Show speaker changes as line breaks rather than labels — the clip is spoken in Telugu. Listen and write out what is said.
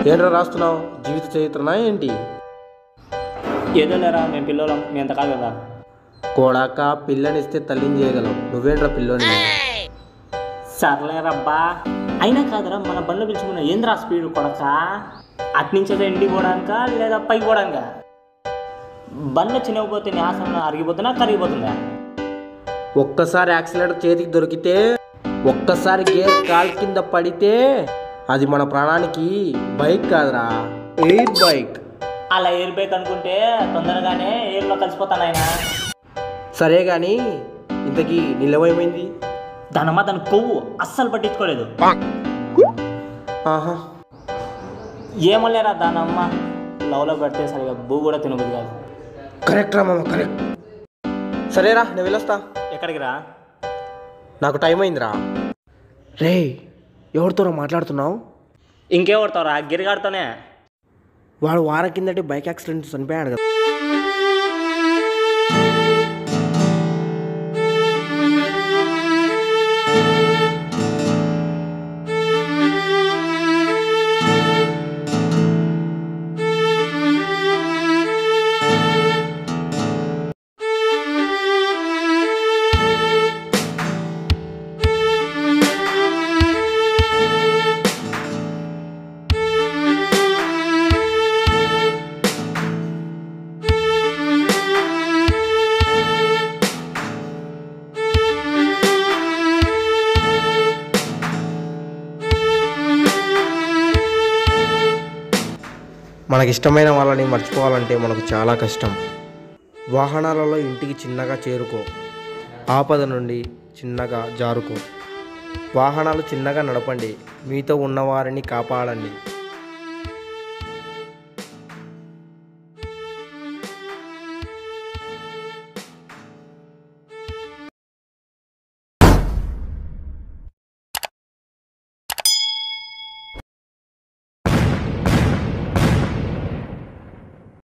ఏంట్రా రాస్తున్నావు జీవిత చరిత్రనా ఏంటి
ఏదో లేరా మేము పిల్లలం మీ అంత కాదు కదా
కోడాక పిల్లనిస్తే తల్లిని చేయగలవు నువ్వేంట్రా పిల్లోని
సర్లేరబ్బా అయినా కాదురా మన బండ్లో పిలుచుకున్న ఏంద్రా స్పీడ్ కొడక అట్నుంచి ఇంటికి పోవడానికా లేదా పైకి పోవడానికా బండ్లో చిన్నగిపోతే నీ ఆసనం అరిగిపోతున్నా కరిగిపోతుందా
ఒక్కసారి యాక్సిలేటర్ చేతికి దొరికితే ఒక్కసారి గేర్ కాల్ కింద పడితే అది మన ప్రాణానికి బైక్ కాదురా ఎయిర్ బైక్
అలా ఎయిర్ బైక్ అనుకుంటే తొందరగానే ఎయిర్లో కలిసిపోతాను ఆయన
సరే కానీ ఇంతకీ నిలవైమైంది
దానమ్మ దాని కొవ్వు అస్సలు పట్టించుకోలేదు
ఆహా
ఏమలేరా దానమ్మ లవ్లో పెడితే సరిగా బూ కూడా తినబుద్ది కాదు
కరెక్ట్ రా మామ కరెక్ట్ సరేరా నేను వెళ్ళొస్తా
ఎక్కడికి రా
నాకు టైం అయిందిరా రే ఎవరితోరా మాట్లాడుతున్నావు
ఇంకే కొడతావురా గిరిగాడితోనే
వాడు వారం కిందటే బైక్ యాక్సిడెంట్ చనిపోయాడు కదా మనకి ఇష్టమైన వాళ్ళని మర్చిపోవాలంటే మనకు చాలా కష్టం వాహనాలలో ఇంటికి చిన్నగా చేరుకో ఆపద నుండి చిన్నగా జారుకో వాహనాలు చిన్నగా నడపండి మీతో ఉన్నవారిని కాపాడండి